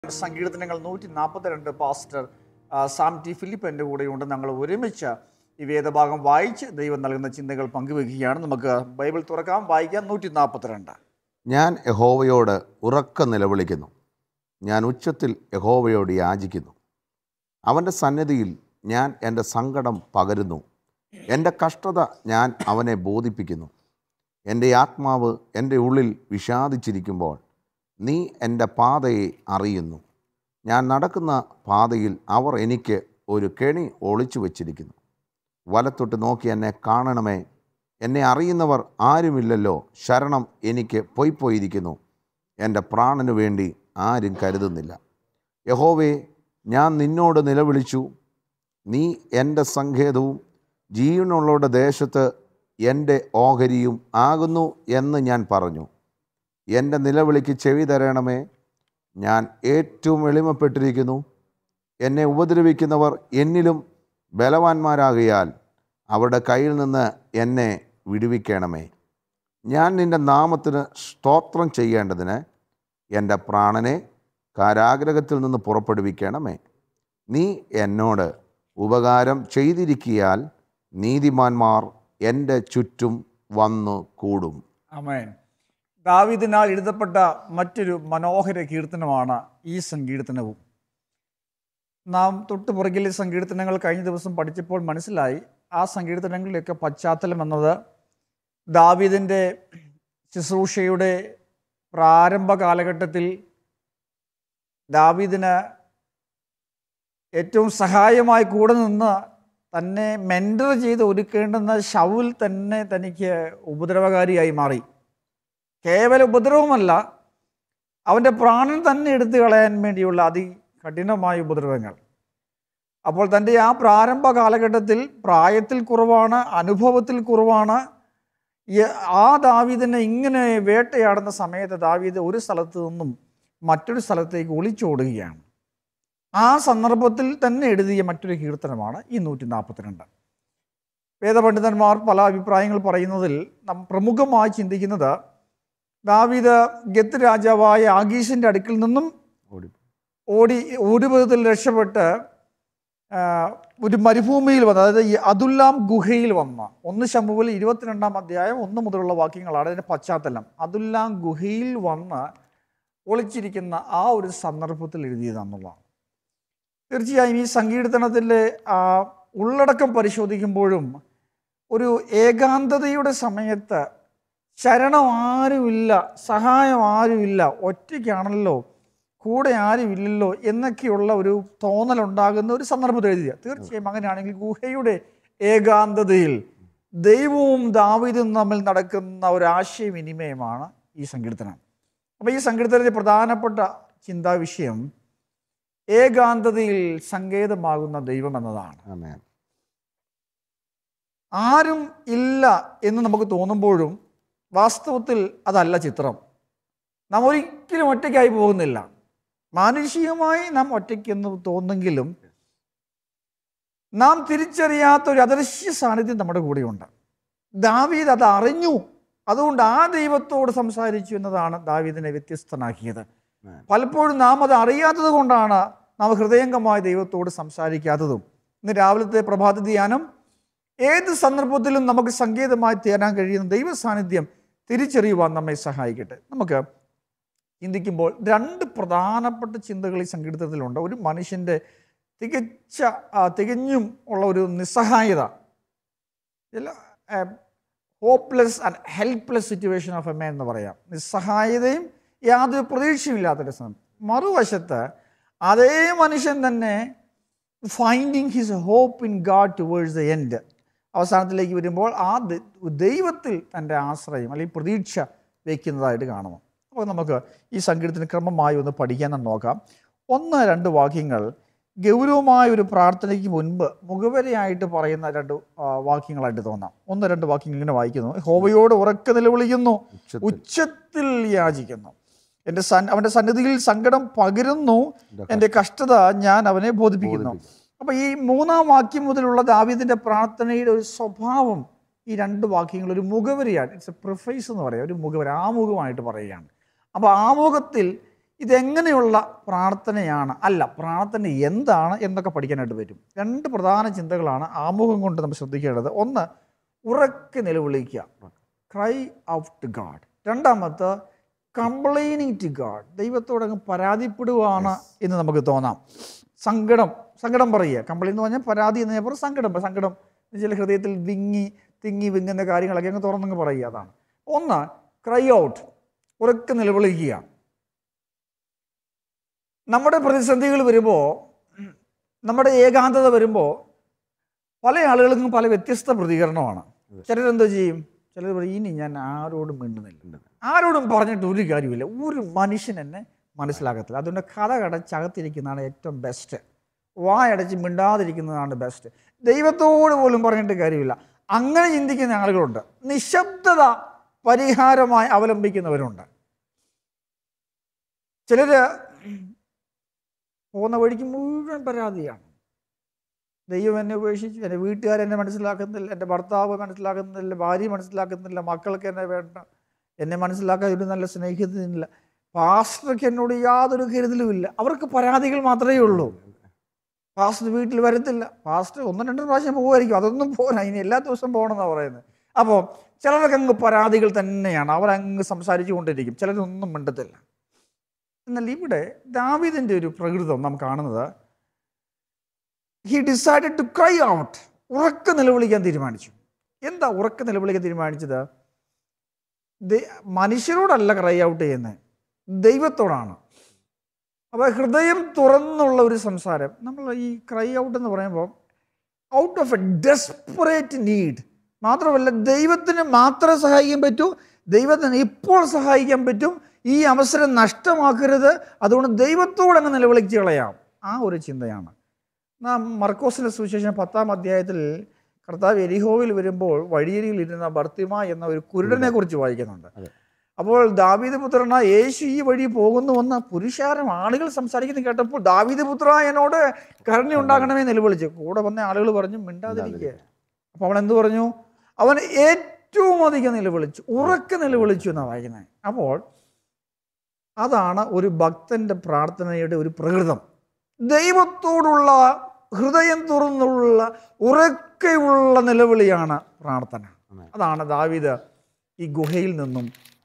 സങ്കീർത്തനങ്ങൾ നൂറ്റി നാൽപ്പത്തിരണ്ട് പാസ്റ്റർ ആ, സാം ടി ഫിലിപ്പ് എൻ്റെ കൂടെയുണ്ട് ഞങ്ങൾ ഒരുമിച്ച് ഈ വേദഭാഗം വായിച്ച് ദൈവം നൽകുന്ന ചിന്തകൾ പങ്കുവെക്കുകയാണ് നമുക്ക് ബൈബിൾ തുറക്കാം വായിക്കാം നൂറ്റി നാൽപ്പത്തിരണ്ട് ഞാൻ യഹോവയോട് ഉറക്ക നിലവിളിക്കുന്നു ഞാൻ ഉച്ചത്തിൽ യഹോവയോട് യാചിക്കുന്നു അവൻ്റെ സന്നിധിയിൽ ഞാൻ എൻ്റെ സങ്കടം പകരുന്നു എൻ്റെ കഷ്ടത ഞാൻ അവനെ ബോധിപ്പിക്കുന്നു എൻ്റെ ആത്മാവ് എൻ്റെ ഉള്ളിൽ വിഷാദിച്ചിരിക്കുമ്പോൾ നീ എൻ്റെ പാതയെ അറിയുന്നു ഞാൻ നടക്കുന്ന പാതയിൽ അവർ എനിക്ക് ഒരു കെണി ഒളിച്ചു വച്ചിരിക്കുന്നു വലത്തൊട്ട് നോക്കി എന്നെ കാണണമേ എന്നെ അറിയുന്നവർ ആരുമില്ലല്ലോ ശരണം എനിക്ക് പൊയ്പോയിരിക്കുന്നു എൻ്റെ പ്രാണനു വേണ്ടി ആരും കരുതുന്നില്ല യഹോവേ ഞാൻ നിന്നോട് നിലവിളിച്ചു നീ എൻ്റെ സങ്കേതവും ജീവനുള്ളവരുടെ ദേശത്ത് എൻ്റെ ഓഹരിയും ആകുന്നു എന്ന് ഞാൻ പറഞ്ഞു എൻ്റെ നിലവിളിക്ക് ചെവി തരണമേ ഞാൻ ഏറ്റവും എളിമപ്പെട്ടിരിക്കുന്നു എന്നെ ഉപദ്രവിക്കുന്നവർ എന്നിലും ബലവാന്മാരാകയാൽ അവരുടെ കയ്യിൽ നിന്ന് എന്നെ വിടുവിക്കണമേ ഞാൻ നിൻ്റെ നാമത്തിന് സ്തോത്രം ചെയ്യേണ്ടതിന് എൻ്റെ പ്രാണനെ കാരാഗ്രഹത്തിൽ നിന്ന് പുറപ്പെടുവിക്കണമേ നീ എന്നോട് ഉപകാരം ചെയ്തിരിക്കിയാൽ നീതിമാന്മാർ എൻ്റെ ചുറ്റും വന്നു കൂടും അമേൻ ദാവീദിനാൽ എഴുതപ്പെട്ട മറ്റൊരു മനോഹര കീർത്തനമാണ് ഈ സങ്കീർത്തനവും നാം തൊട്ട് പുറകിലെ സങ്കീർത്തനങ്ങൾ കഴിഞ്ഞ ദിവസം പഠിച്ചപ്പോൾ മനസ്സിലായി ആ സങ്കീർത്തനങ്ങളിലൊക്കെ പശ്ചാത്തലം എന്നത് ദാവീദിൻ്റെ ശുശ്രൂഷയുടെ പ്രാരംഭ കാലഘട്ടത്തിൽ ദാവീദിന് ഏറ്റവും സഹായമായി കൂടെ നിന്ന് തന്നെ മെൻറ്റർ ചെയ്ത് ഒരുക്കേണ്ടുന്ന ഷൗൽ തന്നെ തനിക്ക് ഉപദ്രവകാരിയായി മാറി കേവല ഉപദ്രവമല്ല അവൻ്റെ പ്രാണൻ തന്നെ എടുത്തു കളയാൻ വേണ്ടിയുള്ള അതികഠിനമായ ഉപദ്രവങ്ങൾ അപ്പോൾ തൻ്റെ ആ പ്രാരംഭ കാലഘട്ടത്തിൽ പ്രായത്തിൽ കുറവാണ് അനുഭവത്തിൽ കുറവാണ് ഈ- ആ ദാവീദിനെ ഇങ്ങനെ വേട്ടയാടുന്ന സമയത്ത് ദാവീദ് ഒരു സ്ഥലത്ത് നിന്നും മറ്റൊരു സ്ഥലത്തേക്ക് ഒളിച്ചോടുകയാണ് ആ സന്ദർഭത്തിൽ തന്നെ എഴുതിയ മറ്റൊരു കീർത്തനമാണ് ഈ നൂറ്റി നാൽപ്പത്തിരണ്ട് വേദപണ്ഡിതന്മാർ പല അഭിപ്രായങ്ങൾ പറയുന്നതിൽ നാം പ്രമുഖമായി ചിന്തിക്കുന്നത് ദാവീദ് ഗത്ത് രാജാവായ ആഗീഷിൻ്റെ അടുക്കിൽ നിന്നും ഓടി ഓടി ഒരു വിധത്തിൽ രക്ഷപ്പെട്ട് ആ, ഒരു മരുഭൂമിയിൽ വന്ന് അതായത് ഈ അതുല്ലാം ഗുഹയിൽ വന്ന ഒന്ന് ശമ്പുവിൽ ഇരുപത്തിരണ്ടാം അധ്യായം ഒന്ന് മുതലുള്ള വാക്യങ്ങളാണ് അതിൻ്റെ പശ്ചാത്തലം അതുല്ലാം ഗുഹയിൽ വന്ന് ഒളിച്ചിരിക്കുന്ന ആ ഒരു സന്ദർഭത്തിൽ എഴുതിയതാണെന്നുള്ളതാണ് തീർച്ചയായും ഈ സങ്കീർത്തനത്തിൻ്റെ ആ ഉള്ളടക്കം പരിശോധിക്കുമ്പോഴും ഒരു ഏകാന്തതയുടെ സമയത്ത് ശരണം ആരുമില്ല സഹായം ആരുമില്ല ഒറ്റയ്ക്കാണല്ലോ കൂടെ ആരുമില്ലല്ലോ എന്നൊക്കെയുള്ള ഒരു തോന്നലുണ്ടാകുന്ന ഒരു സന്ദർഭത്തിൽ എഴുതിയ തീർച്ചയായും അങ്ങനെയാണെങ്കിൽ ഗുഹയുടെ ഏകാന്തതയിൽ ദൈവവും ദാവീദും തമ്മിൽ നടക്കുന്ന ഒരു ആശയവിനിമയമാണ് ഈ സങ്കീർത്തനം അപ്പോൾ ഈ സങ്കീർത്തനത്തിലെ പ്രധാനപ്പെട്ട ചിന്താ വിഷയം ഏകാന്തതയിൽ സങ്കേതമാകുന്ന ദൈവം എന്നതാണ് ആമേൻ ആരും ഇല്ല എന്ന് നമുക്ക് തോന്നുമ്പോഴും വാസ്തവത്തിൽ അതല്ല ചിത്രം നാം ഒരിക്കലും ഒറ്റയ്ക്കായി പോകുന്നില്ല മാനുഷികമായി നാം ഒറ്റയ്ക്കെന്ന് തോന്നെങ്കിലും നാം തിരിച്ചറിയാത്ത ഒരു അദൃശ്യ സാന്നിധ്യം നമ്മുടെ കൂടെയുണ്ട് ദാവീദ് അത് അറിഞ്ഞു അതുകൊണ്ട് ആ ദൈവത്തോട് സംസാരിച്ചു എന്നതാണ് ദാവീദിനെ വ്യത്യസ്തനാക്കിയത് പലപ്പോഴും നാം അത് അറിയാത്തത് കൊണ്ടാണ് നാം ഹൃദയംഗമായ ദൈവത്തോട് സംസാരിക്കാത്തതും ഇന്ന് രാവിലത്തെ പ്രഭാത ധ്യാനം ഏത് സന്ദർഭത്തിലും നമുക്ക് സങ്കേതമായി തീരാൻ കഴിയുന്ന ദൈവ സാന്നിധ്യം തിരിച്ചറിയുവാൻ നമ്മെ സഹായിക്കട്ടെ നമുക്ക് ചിന്തിക്കുമ്പോൾ രണ്ട് പ്രധാനപ്പെട്ട ചിന്തകൾ ഈ സങ്കീർത്തനത്തിലുണ്ട് ഒരു മനുഷ്യൻ്റെ തികച്ച ആ, തികഞ്ഞും ഉള്ള ഒരു നിസ്സഹായത hopeless and helpless situation of a man എന്ന് പറയാം നിസ്സഹായതയും യാതൊരു പ്രതീക്ഷയുമില്ലാത്തൊരു സമയം മറുവശത്ത് അതേ മനുഷ്യൻ തന്നെ finding his hope in God towards the end അവസാനത്തിലേക്ക് വരുമ്പോൾ ആ ദ- ദൈവത്തിൽ തൻ്റെ ആശ്രയം അല്ലെങ്കിൽ പ്രതീക്ഷ വയ്ക്കുന്നതായിട്ട് കാണുന്നു അപ്പോൾ നമുക്ക് ഈ സങ്കീർത്തന ക്രമമായി ഒന്ന് പഠിക്കാൻ നോക്കാം ഒന്ന് രണ്ട് വാക്യങ്ങൾ ഗൗരവമായ ഒരു പ്രാർത്ഥനയ്ക്ക് മുൻപ് മുഖവരയായിട്ട് പറയുന്ന രണ്ട് ആ, വാക്യങ്ങളായിട്ട് തോന്നാം ഒന്ന് രണ്ട് വാക്യങ്ങൾ ഇങ്ങനെ വായിക്കുന്നു ഹോവയോട് ഉറക്കെ നിലവിളിക്കുന്നു ഉച്ചത്തിൽ. ഉച്ചത്തിൽ യാചിക്കുന്നു എൻ്റെ സൻ അവൻ്റെ സന്നിധിയിൽ സങ്കടം പകരുന്നു എൻ്റെ കഷ്ടത ഞാൻ അവനെ ബോധിപ്പിക്കുന്നു അപ്പോൾ ഈ മൂന്നാം വാക്യം മുതലുള്ള ദാവീദിൻ്റെ പ്രാർത്ഥനയുടെ ഒരു സ്വഭാവം ഈ രണ്ട് വാക്യങ്ങൾ ഒരു മുഖവരിയാണ് ഇറ്റ്സ് എ പ്രിഫൈസ് എന്ന് പറയാം ഒരു മുഖവര ആമുഖമായിട്ട് പറയുകയാണ് അപ്പോൾ ആമുഖത്തിൽ ഇതെങ്ങനെയുള്ള പ്രാർത്ഥനയാണ് അല്ല പ്രാർത്ഥന എന്താണ് എന്നൊക്കെ പഠിക്കാനായിട്ട് വരും രണ്ട് പ്രധാന ചിന്തകളാണ് ആമുഖം കൊണ്ട് നമ്മൾ ശ്രദ്ധിക്കേണ്ടത് ഒന്ന് ഉറക്കെ നിലവിളിക്കുക ക്രൈ ഔട്ട് ടു ഗാഡ് രണ്ടാമത്തെ കംപ്ലൈനിങ് ടു ഗാഡ് ദൈവത്തോട് അങ്ങ് പരാതിപ്പെടുവാണ് എന്ന് നമുക്ക് തോന്നാം സങ്കടം സങ്കടം പറയുക കംപ്ലൈൻറ്റ് എന്ന് പറഞ്ഞാൽ പരാതി എന്ന് പറഞ്ഞാൽ സങ്കടം സങ്കടം ചില ഹൃദയത്തിൽ വിങ്ങി തിങ്ങി വിങ്ങുന്ന കാര്യങ്ങളൊക്കെ അങ്ങ് തുറന്നങ്ങ് പറയുക അതാണ് ഒന്ന് ക്രൈ ഔട്ട് ഉറക്കെ നിലവിളിക്കുക നമ്മുടെ പ്രതിസന്ധികൾ വരുമ്പോൾ നമ്മുടെ ഏകാന്തത വരുമ്പോൾ പല ആളുകൾക്കും പല വ്യത്യസ്ത പ്രതികരണമാണ് ചിലരെന്തോ ചെയ്യും ചിലർ പറയും ഇനി ഞാൻ ആരോടും മിണ്ടുന്നില്ല ആരോടും പറഞ്ഞിട്ട് ഒരു കാര്യമില്ല ഒരു മനുഷ്യൻ എന്നെ മനസ്സിലാക്കത്തില്ല അതുകൊണ്ട് കഥ കടച്ചകത്തിരിക്കുന്നതാണ് ഏറ്റവും ബെസ്റ്റ് വായടച്ച് മിണ്ടാതിരിക്കുന്നതാണ് ബെസ്റ്റ് ദൈവത്തോട് പോലും പറഞ്ഞിട്ട് കാര്യമില്ല അങ്ങനെ ചിന്തിക്കുന്ന ആളുകളുണ്ട് നിശബ്ദത പരിഹാരമായി അവലംബിക്കുന്നവരുണ്ട് ചിലര് പോകുന്ന വഴിക്ക് മുഴുവൻ പരാതിയാണ് ദൈവം എന്നെ ഉപേക്ഷിച്ചു എൻ്റെ വീട്ടുകാരെന്നെ മനസ്സിലാക്കുന്നില്ല എൻ്റെ ഭർത്താവ് മനസ്സിലാക്കുന്നില്ല ഭാര്യ മനസ്സിലാക്കുന്നില്ല മക്കൾക്ക് എന്നെ വേണ്ട എന്നെ മനസ്സിലാക്കാൻ ഒരു നല്ല സ്നേഹിതനില്ല പാസ്റ്റർക്ക് എന്നോട് യാതൊരു കരുതലുമില്ല അവർക്ക് പരാതികൾ മാത്രമേ ഉള്ളൂ പാസ്റ്റർ വീട്ടിൽ വരത്തില്ല പാസ്റ്റർ ഒന്നും രണ്ടും പ്രാവശ്യം പോകുമായിരിക്കും അതൊന്നും പോരാ ഇനി എല്ലാ ദിവസവും പോകണമെന്നാണ് പറയുന്നത് അപ്പോൾ ചിലർക്ക് അങ്ങ് പരാതികൾ തന്നെയാണ് അവരങ്ങ് സംസാരിച്ചു കൊണ്ടിരിക്കും ചിലരൊന്നും മിണ്ടത്തില്ല എന്നാൽ ഇവിടെ ദാവീദിൻ്റെ ഒരു പ്രകൃതം നാം കാണുന്നത് he decided to cry out ഉറക്കെ നിലവിളിക്കാൻ തീരുമാനിച്ചു എന്താ ഉറക്കെ നിലവിളിക്കാൻ തീരുമാനിച്ചത് ദൈ- മനുഷ്യരോടല്ല ക്രൈ ഔട്ട് ചെയ്യുന്നത് ദൈവത്തോടാണ് അപ്പോൾ ഹൃദയം തുറന്നുള്ള ഒരു സംസാരം നമ്മൾ ഈ ക്രൈ ഔട്ട് എന്ന് പറയുമ്പോൾ out of a desperate need മാത്രമല്ല ദൈവത്തിന് മാത്രമേ സഹായിക്കാൻ പറ്റൂ ദൈവത്തിന് ഇപ്പോൾ സഹായിക്കാൻ പറ്റും ഈ അവസരം നഷ്ടമാക്കരുത് അതുകൊണ്ട് ദൈവത്തോട് അങ്ങ് നിലവിളിച്ച് കളയാം ആ ഒരു ചിന്തയാണ് നാം മർക്കോസിൻ്റെ സുവിശേഷം പത്താം അധ്യായത്തിൽ കർത്താവ് എരിഹോവിൽ വരുമ്പോൾ വഴിയരിയിൽ ഇരുന്ന ബർത്തിമ എന്ന ഒരു കുരുടനെ കുറിച്ച് വായിക്കുന്നുണ്ട് അതെ. അപ്പോൾ ദാവീദ് പുത്രന യേശു ഈ വഴി പോകുന്നുവെന്ന് പുരുഷാരം ആളുകൾ സംസാരിക്കുന്നത് കേട്ടപ്പോൾ ദാവീദ് പുത്ര എന്നോട് കരുണ ഉണ്ടാകണമേ നിലവിളിച്ചു കൂടെ വന്ന ആളുകൾ പറഞ്ഞു മിണ്ടാതിരിക്കുക അപ്പോൾ അവൻ എന്ത് പറഞ്ഞു അവൻ ഏറ്റവും അധികം നിലവിളിച്ചു ഉറക്കെ നിലവിളിച്ചു എന്നാണ് വായിക്കുന്നത് അപ്പോൾ അതാണ് ഒരു ഭക്തന്റെ പ്രാർത്ഥനയുടെ ഒരു പ്രകൃതം ദൈവത്തോടുള്ള ഹൃദയം തുറന്നുള്ള ഉറക്കെയുള്ള നിലവിളിയാണ് പ്രാർത്ഥന ആമേൻ. അതാണ് ദാവീദ് ഈ ഗുഹയിൽ നിന്നും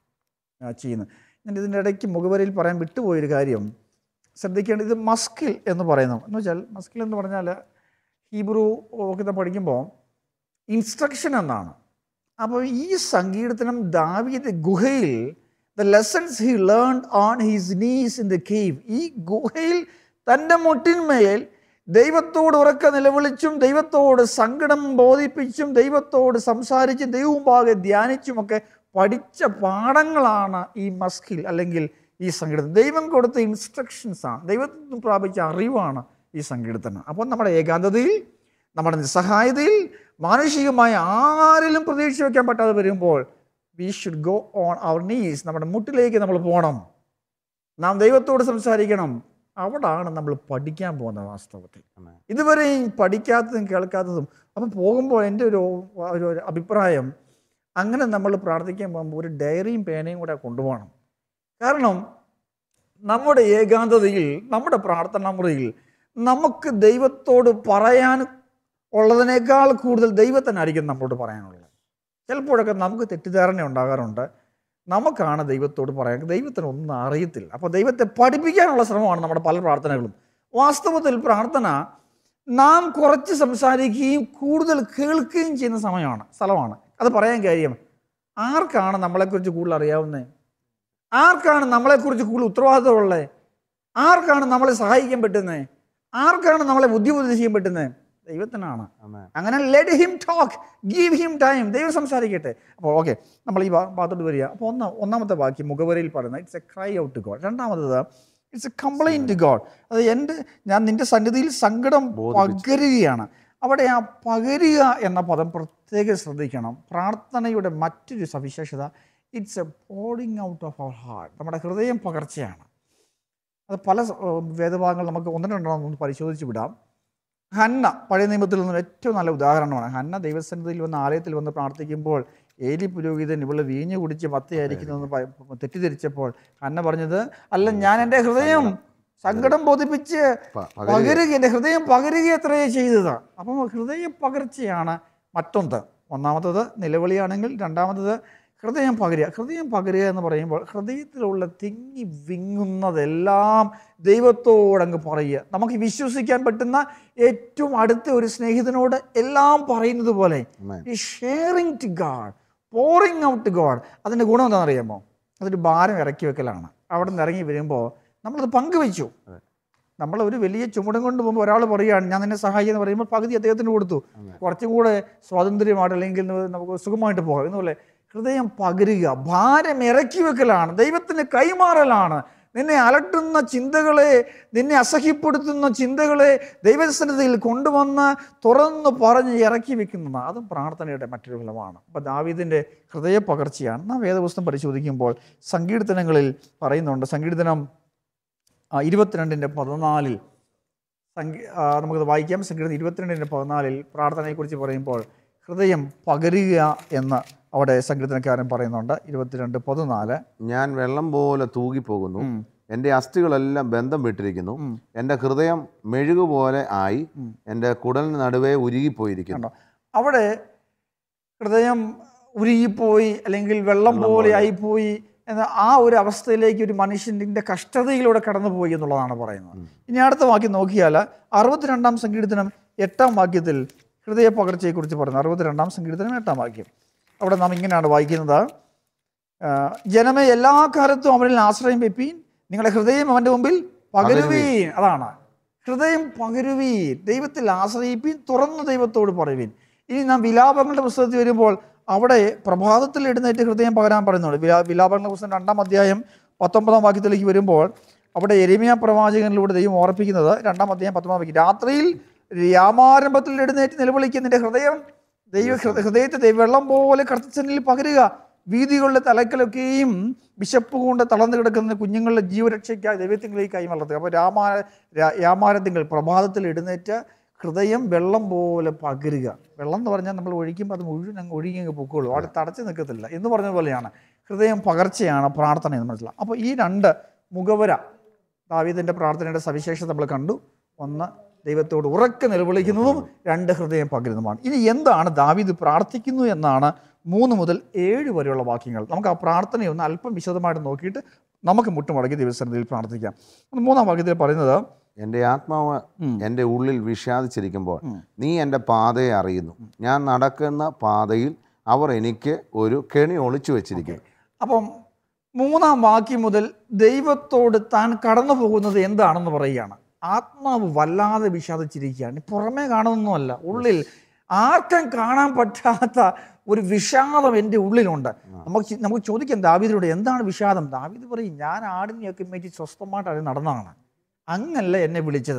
ആ, ചെയ്യുന്നത് ഞാൻ ഇതിൻ്റെ ഇടയ്ക്ക് മുഖവരയിൽ പറയാൻ വിട്ടുപോയൊരു കാര്യം ശ്രദ്ധിക്കേണ്ടത് ഇത് മസ്കിൽ എന്ന് പറയുന്നു എന്ന് വെച്ചാൽ മസ്കിൽ എന്ന് പറഞ്ഞാൽ ഹീബ്രു ഒക്കെ നാം പഠിക്കുമ്പോൾ ഇൻസ്ട്രക്ഷൻ എന്നാണ് അപ്പോൾ ഈ സങ്കീർത്തനം ദാവീദ് ഗുഹയിൽ the lessons he learn on his knees in the cave ഈ ഗുഹയിൽ തൻ്റെ മുട്ടിന്മേൽ ദൈവത്തോട് ഉറക്കെ നിലവിളിച്ചും ദൈവത്തോട് സങ്കടം ബോധിപ്പിച്ചും ദൈവത്തോട് സംസാരിച്ചും ദൈവമുമ്പാകെ ധ്യാനിച്ചുമൊക്കെ പഠിച്ച പാഠങ്ങളാണ് ഈ മസ്കിൽ അല്ലെങ്കിൽ ഈ സങ്കീർത്തനം ദൈവം കൊടുത്ത ഇൻസ്ട്രക്ഷൻസ് ആണ് ദൈവത്തിൽ നിന്ന് പ്രാപിച്ച അറിവാണ് ഈ സങ്കീർത്തനം അപ്പോൾ നമ്മുടെ ഏകാന്തതയിൽ നമ്മുടെ നിസ്സഹായതയിൽ മാനുഷികമായ ആരിലും പ്രതീക്ഷ വയ്ക്കാൻ പറ്റാതെ വരുമ്പോൾ we should go on our knees നമ്മുടെ മുട്ടിലേക്ക് നമ്മൾ പോകണം നാം ദൈവത്തോട് സംസാരിക്കണം അവിടാണ് നമ്മൾ പഠിക്കാൻ പോകുന്നത് വാസ്തവത്തിൽ ആമേൻ. ഇതുവരെയും പഠിക്കാത്തതും കേൾക്കാത്തതും അപ്പം പോകുമ്പോൾ എൻ്റെ ഒരു ഒരു ഒരു അഭിപ്രായം അങ്ങനെ നമ്മൾ പ്രാർത്ഥിക്കാൻ പോകുമ്പോൾ ഒരു ഡയറിയും പേനയും കൂടെ കൊണ്ടുപോകണം കാരണം നമ്മുടെ ഏകാന്തതയിൽ നമ്മുടെ പ്രാർത്ഥനാ മുറിയിൽ നമുക്ക് ദൈവത്തോട് പറയാൻ ഉള്ളതിനേക്കാൾ കൂടുതൽ ദൈവത്തിനായിരിക്കും നമ്മളോട് പറയാനുള്ളത് ചിലപ്പോഴൊക്കെ നമുക്ക് തെറ്റിദ്ധാരണ ഉണ്ടാകാറുണ്ട് നമുക്കാണ് ദൈവത്തോട് പറയാൻ ദൈവത്തിന് ഒന്നും അറിയത്തില്ല അപ്പോൾ ദൈവത്തെ പഠിപ്പിക്കാനുള്ള ശ്രമമാണ് നമ്മുടെ പല പ്രാർത്ഥനകളും വാസ്തവത്തിൽ പ്രാർത്ഥന നാം കുറച്ച് സംസാരിക്കുകയും കൂടുതൽ കേൾക്കുകയും ചെയ്യുന്ന സമയമാണ് സ്ഥലമാണ് അത് പറയാൻ കാര്യം ആർക്കാണ് നമ്മളെക്കുറിച്ച് കൂടുതൽ അറിയാവുന്നത് ആർക്കാണ് നമ്മളെക്കുറിച്ച് കൂടുതൽ ഉത്തരവാദിത്തമുള്ളത് ആർക്കാണ് നമ്മളെ സഹായിക്കാൻ പറ്റുന്നത് ആർക്കാണ് നമ്മളെ ബുദ്ധിമുട്ടിക്കാൻ പറ്റുന്നത് ദൈവത്തിനാണ് ആമേൻ. അങ്ങനെ let him talk give him time ദൈവം സംസാരിക്കട്ടെ അപ്പോൾ ഓക്കെ നമ്മൾ ഈ ഭാ- ഭാഗത്തോട്ട് വരിക അപ്പോൾ ഒന്ന് ഒന്നാമത്തെ വാക്യം മുഖവരയിൽ പറയുന്നത് it's a cry out to God രണ്ടാമത്തത് it's a complaint to God അത് എൻ്റെ ഞാൻ നിൻ്റെ സന്നിധിയിൽ സങ്കടം പകരുകയാണ് അവിടെ ആ പകരുക എന്ന പദം പ്രത്യേകം ശ്രദ്ധിക്കണം പ്രാർത്ഥനയുടെ മറ്റൊരു സവിശേഷത it's a pouring out of our heart നമ്മുടെ ഹൃദയം പകർച്ചയാണ് അത് പല സ- ഏർ വേദഭാഗങ്ങൾ നമുക്ക് ഒന്ന് രണ്ടെണ്ണം ഒന്ന് പരിശോധിച്ച് വിടാം ഹന്ന പഴയ നിയമത്തിൽ നിന്നും ഏറ്റവും നല്ല ഉദാഹരണമാണ് ഹന്ന ദൈവസന്നിധിയിൽ വന്ന് ആലയത്തിൽ വന്ന് പ്രാർത്ഥിക്കുമ്പോൾ ഏലി പുരോഹിതൻ ഇവള് വീഞ്ഞു കുടിച്ച് മത്തയായിരിക്കുന്നു പ- തെറ്റിദ്ധരിച്ചപ്പോൾ അന്ന പറഞ്ഞത് അല്ല ഞാൻ എൻ്റെ ഹൃദയം സങ്കടം ബോധിപ്പിച്ച് പ- പകരുക എൻ്റെ ഹൃദയം പകരുക എത്രയേ ചെയ്തത് അപ്പം ഹൃദയ പകർച്ചയാണ് മറ്റൊന്ന് ഒന്നാമത്തത് നിലവിളിയാണെങ്കിൽ രണ്ടാമത്തത് ഹൃദയം പകരുക ഹൃദയം പകരുക എന്ന് പറയുമ്പോൾ ഹൃദയത്തിലുള്ള തിങ്ങി വിങ്ങുന്നതെല്ലാം ദൈവത്തോടങ്ങ് പറയുക നമുക്ക് വിശ്വസിക്കാൻ പറ്റുന്ന ഏറ്റവും അടുത്ത ഒരു സ്നേഹിതനോട് എല്ലാം പറയുന്നത് പോലെ Amen. ഈ sharing to God pouring out to God അതിൻ്റെ ഗുണം എന്താണെന്ന് അറിയാമോ അതൊരു ഭാരം ഇറക്കി വെക്കലാണ് അവിടെ നിന്ന് ഇറങ്ങി വരുമ്പോൾ നമ്മളത് പങ്കുവെച്ചു നമ്മൾ ഒരു വലിയ ചുമടും കൊണ്ട് പോകുമ്പോൾ ഒരാൾ പറയുകയാണ് ഞാൻ നിന്നെ സഹായിക്കുന്നു പറയുമ്പോൾ പകുതി അദ്ദേഹത്തിന് കൊടുത്തു കുറച്ചും കൂടെ സ്വാതന്ത്ര്യമായിട്ട് അല്ലെങ്കിൽ നമുക്ക് സുഖമായിട്ട് പോകാം എന്നുപോലെ ഹൃദയം പകരുക ഭാരം ഇറക്കി വെക്കലാണ് ദൈവത്തിന് കൈമാറലാണ് നിന്നെ അലട്ടുന്ന ചിന്തകളെ നിന്നെ അസഹ്യപ്പെടുത്തുന്ന ചിന്തകളെ ദൈവസന്നിധിയിൽ കൊണ്ടുവന്ന് തുറന്ന് പറഞ്ഞ് ഇറക്കി വെക്കുന്നതാണ് അതും പ്രാർത്ഥനയുടെ മറ്റൊരു ഫലമാണ് അപ്പോൾ ദാവീദിൻ്റെ ഹൃദയ പകർച്ചയാണ് നാം വേദപുസ്തകം പരിശോധിക്കുമ്പോൾ സങ്കീർത്തനങ്ങളിൽ പറയുന്നുണ്ട് സങ്കീർത്തനം ആ, ഇരുപത്തിരണ്ടിൻ്റെ പതിനാലിൽ സംഗീ ആ, നമുക്കത് വായിക്കാം സങ്കീർത്തനം ഇരുപത്തിരണ്ടിൻ്റെ പതിനാലിൽ പ്രാർത്ഥനയെക്കുറിച്ച് പറയുമ്പോൾ ഹൃദയം പകരുക എന്ന് അവിടെ സങ്കീർത്തനക്കാരൻ പറയുന്നുണ്ട് ഇരുപത്തിരണ്ട് പതിനാല് ഞാൻ വെള്ളം പോലെ തൂകിപ്പോകുന്നു എൻ്റെ അസ്ഥികളെല്ലാം ബന്ധം വിട്ടിരിക്കുന്നു എൻ്റെ ഹൃദയം മെഴുകുപോലെ ആയി എൻ്റെ കുടലിന് നടുവേ ഉരുകിപ്പോയിരിക്കുന്നു കണ്ടോ അവിടെ ഹൃദയം ഉരുകിപ്പോയി അല്ലെങ്കിൽ വെള്ളം പോലെ ആയിപ്പോയി എന്ന ആ ഒരു അവസ്ഥയിലേക്ക് ഒരു മനുഷ്യൻ്റെ കഷ്ടതയിലൂടെ കടന്നുപോയി എന്നുള്ളതാണ് പറയുന്നത് ഇനി അടുത്ത വാക്യം നോക്കിയാൽ അറുപത്തിരണ്ടാം സങ്കീർത്തനം എട്ടാം വാക്യത്തിൽ ഹൃദയ പകർച്ചയെക്കുറിച്ച് പറയുന്നു അറുപത്തിരണ്ടാം സങ്കീർത്തനം എട്ടാം വാക്യം അവിടെ നാം ഇങ്ങനെയാണ് വായിക്കുന്നത് ആ, ജനമേ എല്ലാ കാലത്തും അവനിൽ ആശ്രയം വെപ്പീൻ നിങ്ങളുടെ ഹൃദയം അവൻ്റെ മുമ്പിൽ പകരുവീൻ അതാണ് ഹൃദയം പകരുവീൻ ദൈവത്തിൽ ആശ്രയിപ്പീൻ തുറന്നു ദൈവത്തോട് പറയുവീൻ ഇനി നാം വിലാപങ്ങളുടെ പുസ്തകത്തിൽ വരുമ്പോൾ അവിടെ പ്രഭാതത്തിൽ എഴുന്നേറ്റ് ഹൃദയം പകരാൻ പറയുന്നുണ്ട് വിലാ വിലാപങ്ങളുടെ പുസ്തകം രണ്ടാം അധ്യായം പത്തൊമ്പതാം വാക്യത്തിലേക്ക് വരുമ്പോൾ അവിടെ എരിമിയ പ്രവാചകനിലൂടെ ദൈവം ഓർപ്പിക്കുന്നത് രണ്ടാം അധ്യായം പത്തൊമ്പതാം വാക്യം രാത്രിയിൽ രാമാരംഭത്തിൽ എഴുന്നേറ്റ് നിലവിളിക്കുന്ന നിന്റെ ഹൃദയം ദൈവ ഹൃദ- ഹൃദയത്തെ ദൈവ വെള്ളം പോലെ കർത്തച്ചനിൽ പകരുക വീതികളുടെ തലക്കലൊക്കെയും വിശപ്പ് കൊണ്ട് തളർന്നു കിടക്കുന്ന കുഞ്ഞുങ്ങളുടെ ജീവരക്ഷയ്ക്കായി ദൈവത്തിങ്കിലേക്കായി വളർത്തുക അപ്പോൾ രാമാ രാ- രാമാരത്തിങ്കൾ പ്രഭാതത്തിൽ എഴുന്നേറ്റ് ഹൃദയം വെള്ളം പോലെ പകരുക വെള്ളം എന്ന് പറഞ്ഞാൽ നമ്മൾ ഒഴിക്കുമ്പോൾ അത് മുഴുവൻ അങ്ങ് ഒഴുകി അങ്ങ് പൊക്കോളൂ അവിടെ തടച്ചു നിൽക്കത്തില്ല എന്ന് പറഞ്ഞ പോലെയാണ് ഹൃദയം പകർച്ചയാണ് പ്രാർത്ഥന എന്ന് മനസ്സിലാവും അപ്പോൾ ഈ രണ്ട് മുഖവര ദാവീദിൻ്റെ പ്രാർത്ഥനയുടെ സവിശേഷത നമ്മൾ കണ്ടു ഒന്ന് ദൈവത്തോട് ഉറക്കെ നിലവിളിക്കുന്നതും രണ്ട് ഹൃദയം പകരുന്നതുമാണ് ഇനി എന്താണ് ദാവീദ് പ്രാർത്ഥിക്കുന്നു എന്നാണ് മൂന്ന് മുതൽ ഏഴ് വരെയുള്ള വാക്യങ്ങൾ നമുക്ക് ആ പ്രാർത്ഥനയൊന്ന് അല്പം വിശദമായിട്ട് നോക്കിയിട്ട് നമുക്ക് മുട്ടുമടക്കി ദൈവസന്നിധിയിൽ പ്രാർത്ഥിക്കാം അത് മൂന്നാം വാക്യത്തിൽ പറയുന്നത് എൻ്റെ ആത്മാവ് ഉം. എൻ്റെ ഉള്ളിൽ വിഷാദിച്ചിരിക്കുമ്പോൾ നീ എൻ്റെ പാതയെ അറിയുന്നു ഞാൻ നടക്കുന്ന പാതയിൽ അവർ എനിക്ക് ഒരു കെണി ഒളിച്ചു വെച്ചിരിക്കുന്നു അപ്പം മൂന്നാം വാക്യം മുതൽ ദൈവത്തോട് താൻ കടന്നു പോകുന്നത് എന്താണെന്ന് പറയുകയാണ് ആത്മാവ് വല്ലാതെ വിഷാദിച്ചിരിക്കുകയാണ് പുറമേ കാണുന്നൊന്നുമല്ല ഉള്ളിൽ ആർക്കും കാണാൻ പറ്റാത്ത ഒരു വിഷാദം എൻ്റെ ഉള്ളിലുണ്ട് നമുക്ക് ചി- നമുക്ക് ചോദിക്കാം ദാവീദിനോട് എന്താണ് വിഷാദം ദാവീദ് പറയും ഞാൻ ആടിനെയൊക്കെ മേറ്റി സ്വസ്ഥമായിട്ട് അത് നടന്നതാണ് അങ്ങല്ല എന്നെ വിളിച്ചത്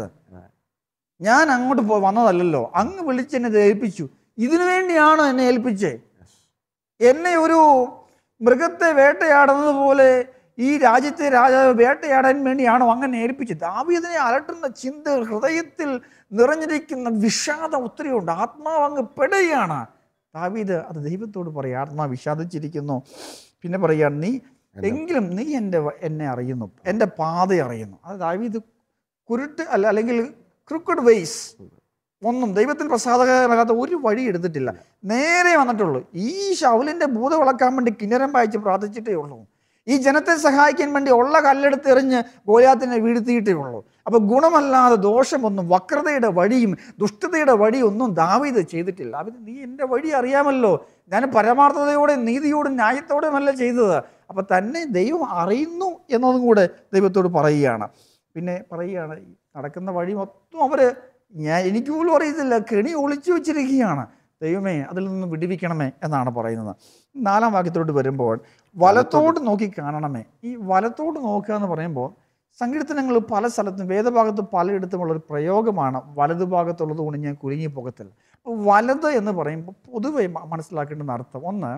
ഞാൻ അങ്ങോട്ട് പോ വന്നതല്ലല്ലോ അങ്ങ് വിളിച്ച് എന്നെ ഇത് ഏൽപ്പിച്ചു ഇതിനു വേണ്ടിയാണോ എന്നെ ഏൽപ്പിച്ചേ എന്നെ ഒരു മൃഗത്തെ വേട്ടയാടുന്നത് പോലെ ഈ രാജ്യത്തെ രാജാവ് വേട്ടയാടാൻ വേണ്ടിയാണോ അങ്ങനെ ഏൽപ്പിച്ചത് ദാവീദിനെ അലട്ടുന്ന ചിന്തകൾ ഹൃദയത്തിൽ നിറഞ്ഞിരിക്കുന്ന വിഷാദം ഒത്തിരിയുണ്ട് ആത്മാവ് അങ്ങ് പെടുകയാണ് ദാവീദ് അത് ദൈവത്തോട് പറയും ആത്മാവ് വിഷാദിച്ചിരിക്കുന്നു പിന്നെ പറയുകയാണ് നീ എങ്കിലും നീ എൻ്റെ വ- എന്നെ അറിയുന്നു എൻ്റെ പാത അറിയുന്നു അത് ദാവീദ് കുരുട്ട് അല്ല അല്ലെങ്കിൽ ക്രിക്കഡ് വെയ്സ് ഒന്നും ദൈവത്തിന് പ്രസാദകരമാകാത്ത ഒരു വഴി എടുത്തിട്ടില്ല നേരെ വന്നിട്ടുള്ളൂ ഈ ശൗലിൻ്റെ ഭൂത വളക്കാൻ വേണ്ടി കിന്നരം വായിച്ച് പ്രാർത്ഥിച്ചിട്ടേ ഉള്ളൂ ഈ ജനത്തെ സഹായിക്കാൻ വേണ്ടി ഉള്ള കല്ലെടുത്ത് എറിഞ്ഞ് ഗോലിയാത്തിനെ വീഴ്ത്തിയിട്ടേ ഉള്ളൂ അപ്പോൾ ഗുണമല്ലാതെ ദോഷമൊന്നും വക്രതയുടെ വഴിയും ദുഷ്ടതയുടെ വഴിയും ഒന്നും ദാവീദ് ചെയ്തിട്ടില്ല അവൻ നീ എൻ്റെ വഴി അറിയാമല്ലോ ഞാൻ പരമാർത്ഥതയോടെ നീതിയോടും ന്യായത്തോടെയുമല്ല ചെയ്തത് അപ്പോൾ തന്നെ ദൈവം അറിയുന്നു എന്നതും കൂടെ ദൈവത്തോട് പറയുകയാണ് പിന്നെ പറയുകയാണ് ഈ നടക്കുന്ന വഴി മൊത്തം അവർ ഞാൻ എനിക്ക് പോലും അറിയത്തില്ല കെണി ഒളിച്ചു വെച്ചിരിക്കുകയാണ് ദൈവമേ അതിൽ നിന്ന് വിടിവിക്കണമേ എന്നാണ് പറയുന്നത് നാലാം വാക്യത്തോട്ട് വരുമ്പോൾ വലത്തോട്ട് നോക്കി കാണണമേ ഈ വലത്തോട്ട് നോക്കുക എന്ന് പറയുമ്പോൾ സങ്കീർത്തനങ്ങൾ പല സ്ഥലത്തും വേദഭാഗത്ത് പലയിടത്തുമുള്ള ഒരു പ്രയോഗമാണ് വലതുഭാഗത്തുള്ളത് കൊണ്ട് ഞാൻ കുലുങ്ങി പോകത്തില്ല അപ്പോൾ വലത് എന്ന് പറയുമ്പോൾ പൊതുവെ മ- മനസ്സിലാക്കേണ്ടുന്ന അർത്ഥം ഒന്ന്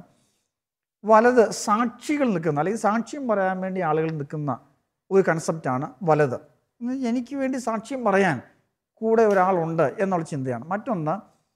വലത് സാക്ഷികൾ നിൽക്കുന്ന അല്ലെങ്കിൽ സാക്ഷ്യം പറയാൻ വേണ്ടി ആളുകൾ നിൽക്കുന്ന ഒരു കൺസെപ്റ്റാണ് വലത് എന്ന് എനിക്ക് വേണ്ടി സാക്ഷ്യം പറയാൻ കൂടെ ഒരാളുണ്ട് എന്നുള്ള ചിന്തയാണ് മറ്റൊന്ന്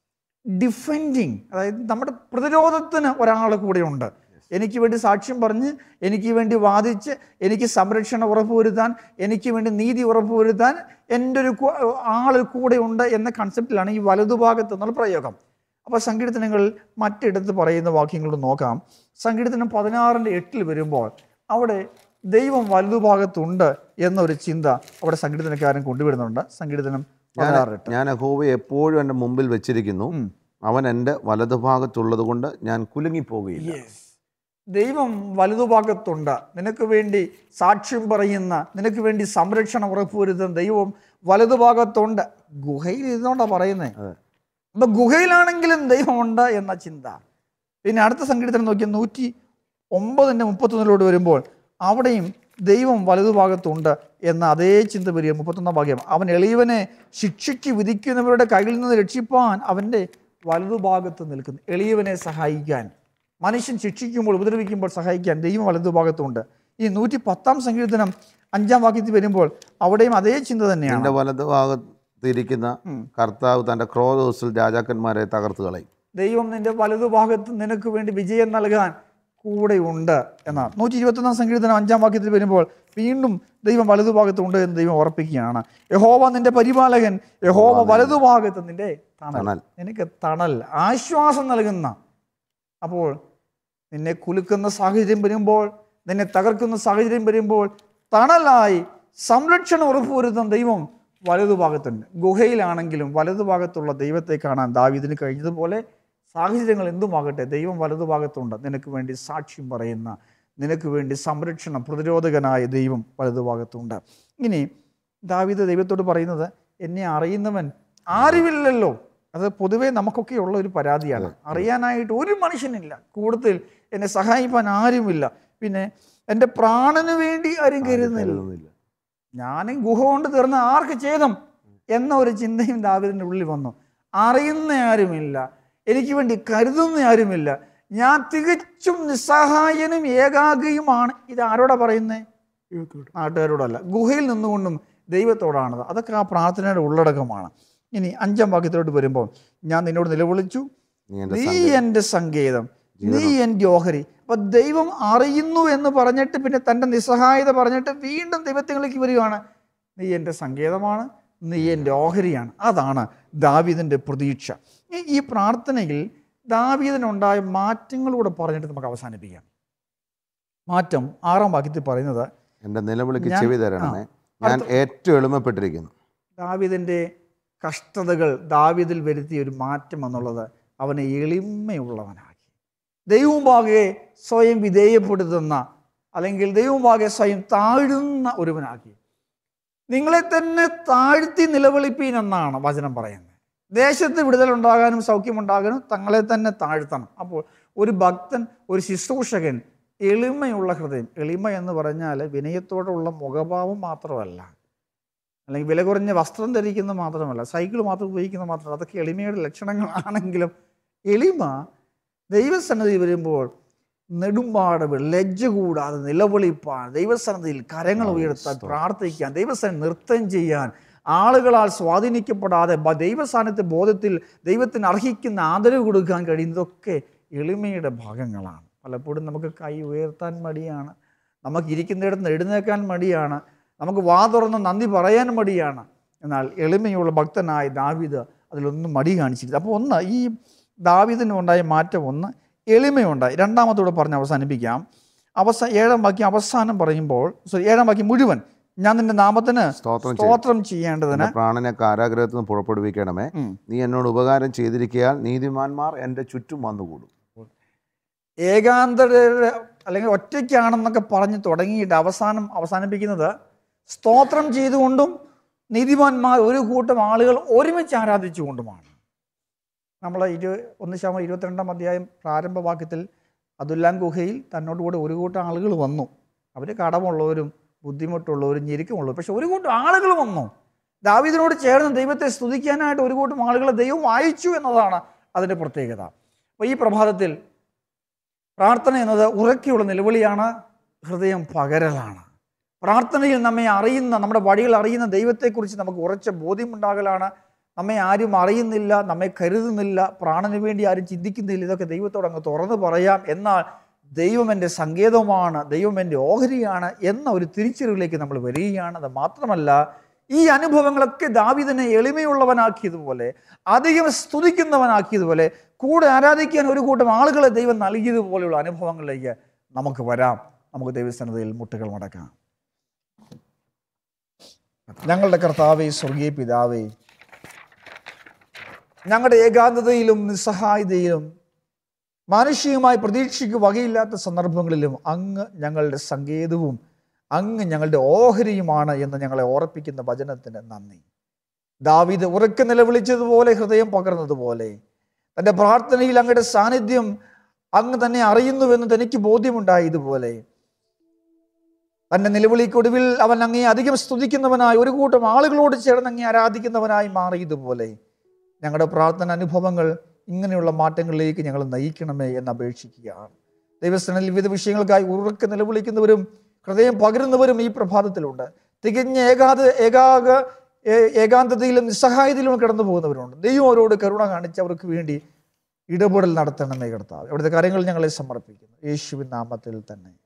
ഡിഫെൻഡിങ് അതായത് നമ്മുടെ പ്രതിരോധത്തിന് ഒരാൾ കൂടെയുണ്ട് എനിക്ക് വേണ്ടി സാക്ഷ്യം പറഞ്ഞ് എനിക്ക് വേണ്ടി വാദിച്ച് എനിക്ക് സംരക്ഷണം ഉറപ്പുവരുത്താൻ എനിക്ക് വേണ്ടി നീതി ഉറപ്പുവരുത്താൻ എൻ്റെ ഒരു കു- ആൾ കൂടെയുണ്ട് എന്ന കൺസെപ്റ്റിലാണ് ഈ വലതുഭാഗത്ത് എന്നുള്ള പ്രയോഗം അപ്പോൾ സങ്കീർത്തനങ്ങളിൽ മറ്റിടത്ത് പറയുന്ന വാക്യങ്ങൾ നോക്കാം സങ്കീർത്തനം പതിനാറിൻ്റെ എട്ടിൽ വരുമ്പോൾ അവിടെ ദൈവം വലതുഭാഗത്തുണ്ട് എന്നൊരു ചിന്ത അവിടെ സങ്കീർത്തനക്കാരൻ കൊണ്ടുവരുന്നുണ്ട് സങ്കീർത്തനം പതിനാറ് എട്ട് ഞാൻ യഹോവയെ എപ്പോഴും എൻ്റെ മുമ്പിൽ വെച്ചിരിക്കുന്നു അവൻ എൻ്റെ വലതുഭാഗത്തുള്ളത് കൊണ്ട് ഞാൻ കുലുങ്ങിപ്പോകുകയില്ല യെസ് ദൈവം വലതുഭാഗത്തുണ്ട് നിനക്ക് വേണ്ടി സാക്ഷ്യം പറയുന്ന നിനക്ക് വേണ്ടി സംരക്ഷണം ഉറപ്പുവരുത്തുന്ന ദൈവം വലതുഭാഗത്തുണ്ട് ഗുഹയിൽ ഇരുന്നോണ്ടാ പറയുന്നത് അപ്പൊ ഗുഹയിലാണെങ്കിലും ദൈവമുണ്ട് എന്ന ചിന്ത പിന്നെ അടുത്ത സങ്കീർത്തനം നോക്കിയാൽ നൂറ്റി ഒമ്പതിൻ്റെ മുപ്പത്തൊന്നിലോട്ട് വരുമ്പോൾ അവിടെയും ദൈവം വലതുഭാഗത്തുണ്ട് എന്ന അതേ ചിന്ത വരിക മുപ്പത്തൊന്നാം ഭാഗ്യം അവൻ എളിയവനെ ശിക്ഷയ്ക്ക് വിധിക്കുന്നവരുടെ കയ്യിൽ നിന്ന് രക്ഷിപ്പാൻ അവൻ്റെ വലതുഭാഗത്ത് നിൽക്കുന്നു എളിയവനെ സഹായിക്കാൻ മനുഷ്യൻ ശിക്ഷിക്കുമ്പോൾ ഉപദ്രവിക്കുമ്പോൾ സഹായിക്കാൻ ദൈവം വലതുഭാഗത്തുണ്ട് ഈ നൂറ്റി പത്താം സങ്കീർത്തനം അഞ്ചാം വാക്യത്തിൽ വരുമ്പോൾ അവിടെയും അതേ ചിന്ത തന്നെയാണ് എൻ്റെ വലതുഭാഗത്തിരിക്കുന്ന കർത്താവ് തൻ്റെ ക്രോധോസിൽ രാജാക്കന്മാരെ തകർത്ത് കളയും ദൈവം നിന്റെ വലതുഭാഗത്ത് നിനക്ക് വേണ്ടി വിജയം നൽകാൻ കൂടെയുണ്ട് എന്നാണ് നൂറ്റി ഇരുപത്തൊന്നാം സങ്കീർത്തനം അഞ്ചാം വാക്യത്തിൽ വരുമ്പോൾ വീണ്ടും ദൈവം വലതുഭാഗത്തുണ്ട് എന്ന് ദൈവം ഉറപ്പിക്കുകയാണ് യഹോവ നിന്റെ പരിപാലകൻ യഹോവ വലതുഭാഗത്ത് നിന്റെ തണൽ തണൽ. നിനക്ക് തണൽ ആശ്വാസം നൽകുന്ന അപ്പോൾ നിന്നെ കുലുക്കുന്ന സാഹചര്യം വരുമ്പോൾ നിന്നെ തകർക്കുന്ന സാഹചര്യം വരുമ്പോൾ തണലായി സംരക്ഷണം ഉറപ്പുവരുത്തുന്ന ദൈവം വലതുഭാഗത്തുണ്ട് ഗുഹയിലാണെങ്കിലും വലതുഭാഗത്തുള്ള ദൈവത്തെ കാണാൻ ദാവീദിന് കഴിഞ്ഞതുപോലെ സാഹചര്യങ്ങൾ എന്തുമാകട്ടെ ദൈവം വലതുഭാഗത്തുണ്ട് നിനക്ക് വേണ്ടി സാക്ഷ്യം പറയുന്ന നിനക്ക് വേണ്ടി സംരക്ഷണം പ്രതിരോധകനായ ദൈവം വലതുഭാഗത്തുണ്ട് ഇനി ദാവീദ് ദൈവത്തോട് പറയുന്നത് എന്നെ അറിയുന്നവൻ ആരുമില്ലല്ലോ അത് പൊതുവേ നമുക്കൊക്കെ ഉള്ള ഒരു പരാതിയാണ് അറിയാനായിട്ട് ഒരു മനുഷ്യനില്ല കൂടുതൽ എന്നെ സഹായിപ്പാൻ ആരുമില്ല പിന്നെ എൻ്റെ പ്രാണന് വേണ്ടി ആരും കരുതുന്നില്ല കരുതുന്നില്ല ഞാനും ഗുഹ കൊണ്ട് തീർന്ന ആർക്ക് ഛേദം എന്ന ഒരു ചിന്തയും ദാവിദിൻ്റെ ഉള്ളിൽ വന്നു അറിയുന്ന ആരുമില്ല എനിക്ക് വേണ്ടി കരുതുന്ന ആരുമില്ല ഞാൻ തികച്ചും നിസ്സഹായനും ഏകാഗിയുമാണ് ഇത് ആരോടാ പറയുന്നേ നാട്ടുകാരോടല്ല ഗുഹയിൽ നിന്നുകൊണ്ടും ദൈവത്തോടാണത് അതൊക്കെ ആ പ്രാർത്ഥനയുടെ ഉള്ളടക്കമാണ് ഇനി അഞ്ചാം വാക്യത്തിലോട്ട് വരുമ്പോൾ ഞാൻ നിന്നോട് നിലവിളിച്ചു നീ എൻ്റെ നീ എൻ്റെ സങ്കേതം നീ എൻ്റെ ഓഹരി അപ്പൊ ദൈവം അറിയുന്നു എന്ന് പറഞ്ഞിട്ട് പിന്നെ തൻ്റെ നിസ്സഹായത പറഞ്ഞിട്ട് വീണ്ടും ദൈവത്തിലേക്ക് വരികയാണ് നീ എൻ്റെ സങ്കേതമാണ് നീ എൻ്റെ ഓഹരിയാണ് അതാണ് ദാവീദിൻ്റെ പ്രതീക്ഷ ഈ- ഈ പ്രാർത്ഥനയിൽ ദാവീദിനുണ്ടായ മാറ്റങ്ങളൂടെ പറഞ്ഞിട്ട് നമുക്ക് അവസാനിപ്പിക്കാം മാറ്റം ആറാം വാക്യത്തിൽ പറയുന്നത് എൻ്റെ നിലവിളിക്ക് ഞാൻ- ചെവി തരണമേ ഞാൻ ഏറ്റവും എളിമപ്പെട്ടിരിക്കുന്നു ദാവീദിൻ്റെ കഷ്ടതകൾ ദാവീദിൽ വരുത്തിയ ഒരു മാറ്റം എന്നുള്ളത് അവനെ എളിമയുള്ളവനാക്കി ദൈവമുമ്പാകെ സ്വയം വിധേയപ്പെടുത്തുന്ന അല്ലെങ്കിൽ ദൈവമുമ്പാകെ സ്വയം താഴുന്ന ഒരുവനാക്കി നിങ്ങളെ തന്നെ താഴ്ത്തി നിലവിളിപ്പീൻ എന്നാണ് വചനം പറയുന്നത് ദേശത്ത് വിടുതലുണ്ടാകാനും സൗഖ്യമുണ്ടാകാനും തങ്ങളെ തന്നെ താഴ്ത്തണം അപ്പോൾ ഒരു ഭക്തൻ ഒരു ശുശ്രൂഷകൻ എളിമയുള്ള ഹൃദയം എളിമ എന്ന് പറഞ്ഞാൽ വിനയത്തോടുള്ള മുഖഭാവം മാത്രമല്ല അല്ലെങ്കിൽ വില കുറഞ്ഞ വസ്ത്രം ധരിക്കുന്നത് മാത്രമല്ല സൈക്കിൾ മാത്രം ഉപയോഗിക്കുന്നത് മാത്രമല്ല അതൊക്കെ എളിമയുടെ ലക്ഷണങ്ങളാണെങ്കിലും എളിമ ദൈവസന്നിധി വരുമ്പോൾ നെടുമ്പാടവ് ലജ്ജ കൂടാതെ നിലവിളിപ്പാൻ ദൈവസന്നിധിയിൽ കരങ്ങൾ ഉയർത്താൻ പ്രാർത്ഥിക്കാൻ ദൈവസന്നിധി നൃത്തം ചെയ്യാൻ ആളുകളാൽ സ്വാധീനിക്കപ്പെടാതെ ബ- ദൈവസാന്നിധ്യ ബോധത്തിൽ ദൈവത്തിന് അർഹിക്കുന്ന ആദരവ് കൊടുക്കാൻ കഴിയുന്നതൊക്കെ എളിമയുടെ ഭാഗങ്ങളാണ് പലപ്പോഴും നമുക്ക് കൈ ഉയർത്താൻ മടിയാണ് നമുക്ക് ഇരിക്കുന്നിടത്ത് നിന്ന് എഴുന്നേക്കാൻ മടിയാണ് നമുക്ക് വാ തുറന്ന് നന്ദി പറയാൻ മടിയാണ് എന്നാൽ എളിമയുള്ള ഭക്തനായ ദാവീദ് അതിലൊന്നും മടി കാണിച്ചില്ല അപ്പോൾ ഒന്ന് ഈ ദാവീദിന് ഉണ്ടായ മാറ്റം ഒന്ന് എളിമയുണ്ടായി രണ്ടാമത്തോടെ പറഞ്ഞ് അവസാനിപ്പിക്കാം അവസാന ഏഴാം വാക്യം അവസാനം പറയുമ്പോൾ സോറി ഏഴാം വാക്യം മുഴുവൻ ഞാൻ നിന്റെ നാമത്തിന് സ്തോത്രം ചെയ്യും സ്തോത്രം ചെയ്യേണ്ടതിന് എൻ്റെ പ്രാണനെ കാരാഗ്രഹത്തിൽ നിന്ന് പുറപ്പെടുവിക്കണമേ ഉം. നീ എന്നോട് ഉപകാരം ചെയ്തിരിക്കയാൽ നീതിമാന്മാർ എൻ്റെ ചുറ്റും വന്നുകൂടും ഏകാന്തരുടെ അല്ലെങ്കിൽ ഒറ്റയ്ക്കാണെന്നൊക്കെ പറഞ്ഞ് തുടങ്ങിയിട്ട് അവസാനം അവസാനിപ്പിക്കുന്നത് സ്തോത്രം ചെയ്തുകൊണ്ടും നീതിമാന്മാർ ഒരു കൂട്ടം ആളുകൾ ഒരുമിച്ച് ആരാധിച്ചുകൊണ്ടുമാണ് നമ്മൾ ഇരു ഒന്ന് ശതമാനം ഇരുപത്തിരണ്ടാം അധ്യായം പ്രാരംഭ വാക്യത്തിൽ അതുല്ലാം ഗുഹയിൽ തന്നോട് കൂടെ ഒരു കൂട്ടം ആളുകൾ വന്നു അവർ കടമുള്ളവരും ബുദ്ധിമുട്ടുള്ളവരും ഞെരുക്കമുള്ളവരും പക്ഷെ ഒരു കൂട്ടം ആളുകൾ വന്നു ദാവീദിനോട് ചേർന്ന് ദൈവത്തെ സ്തുതിക്കാനായിട്ട് ഒരു കൂട്ടം ആളുകളെ ദൈവം അയച്ചു എന്നതാണ് അതിൻ്റെ പ്രത്യേകത അപ്പോൾ ഈ പ്രഭാതത്തിൽ പ്രാർത്ഥന എന്നത് ഉറക്കെയുള്ള നിലവിളിയാണ് ഹൃദയം പകരലാണ് പ്രാർത്ഥനയിൽ നമ്മെ അറിയുന്ന നമ്മുടെ വഴികൾ അറിയുന്ന ദൈവത്തെക്കുറിച്ച് നമുക്ക് ഉറച്ച ബോധ്യമുണ്ടാകലാണ് നമ്മെ ആരും അറിയുന്നില്ല നമ്മെ കരുതുന്നില്ല പ്രാണന് വേണ്ടി ആരും ചിന്തിക്കുന്നില്ല ഇതൊക്കെ ദൈവത്തോട് അങ്ങ് തുറന്നു പറയാം എന്നാൽ ദൈവം എൻ്റെ സങ്കേതമാണ് ദൈവം എൻ്റെ ഓഹരിയാണ് എന്ന ഒരു തിരിച്ചറിവിലേക്ക് നമ്മൾ വരികയാണ് അത് മാത്രമല്ല ഈ അനുഭവങ്ങളൊക്കെ ദാവിദിനെ എളിമയുള്ളവനാക്കിയതുപോലെ അധികം സ്തുതിക്കുന്നവനാക്കിയതുപോലെ കൂടെ ആരാധിക്കാൻ ഒരു കൂട്ടം ആളുകളെ ദൈവം നൽകിയതുപോലെയുള്ള അനുഭവങ്ങളിലേക്ക് നമുക്ക് വരാം നമുക്ക് ദൈവസന്നതയിൽ മുട്ടുകൾ മടക്കാം ഞങ്ങളുടെ കർത്താവേ സ്വർഗീയ പിതാവേ ഞങ്ങളുടെ ഏകാന്തതയിലും നിസ്സഹായതയിലും മാനുഷികമായി പ്രതീക്ഷയ്ക്ക് വകയില്ലാത്ത സന്ദർഭങ്ങളിലും അങ്ങ് ഞങ്ങളുടെ സങ്കേതവും അങ്ങ് ഞങ്ങളുടെ ഓഹരിയുമാണ് എന്ന് ഞങ്ങളെ ഓർപ്പിക്കുന്ന വചനത്തിന് നന്ദി ദാവിദ് ഉറക്കെ നിലവിളിച്ചതുപോലെ ഹൃദയം പകർന്നതുപോലെ തൻ്റെ പ്രാർത്ഥനയിൽ അങ്ങയുടെ സാന്നിധ്യം അങ്ങ് തന്നെ അറിയുന്നുവെന്ന് തനിക്ക് ബോധ്യമുണ്ടായതുപോലെ തൻ്റെ നിലവിളിക്കൊടുവിൽ അവൻ അങ്ങേ അധികം സ്തുതിക്കുന്നവനായി ഒരു കൂട്ടം ആളുകളോട് ചേർന്ന് അങ്ങേ ആരാധിക്കുന്നവനായി മാറിയതുപോലെ ഞങ്ങളുടെ പ്രാർത്ഥന അനുഭവങ്ങൾ ഇങ്ങനെയുള്ള മാറ്റങ്ങളിലേക്ക് ഞങ്ങൾ നയിക്കണമേ എന്ന് അപേക്ഷിക്കുകയാണ് ദൈവസ്ഥനിൽ വിവിധ വിഷയങ്ങൾക്കായി ഉറക്കെ നിലവിളിക്കുന്നവരും ഹൃദയം പകരുന്നവരും ഈ പ്രഭാതത്തിലുണ്ട് തികഞ്ഞ ഏകാത ഏകാക ഏ- ഏകാന്തതയിലും നിസ്സഹായതയിലും കടന്നു പോകുന്നവരുണ്ട് ദൈവം അവരോട് കരുണ കാണിച്ച് അവർക്ക് വേണ്ടി ഇടപെടൽ നടത്തണമേ കർത്താവ് അവിടുത്തെ കാര്യങ്ങൾ ഞങ്ങളെ സമർപ്പിക്കുന്നു യേശുവിൻ നാമത്തിൽ തന്നെ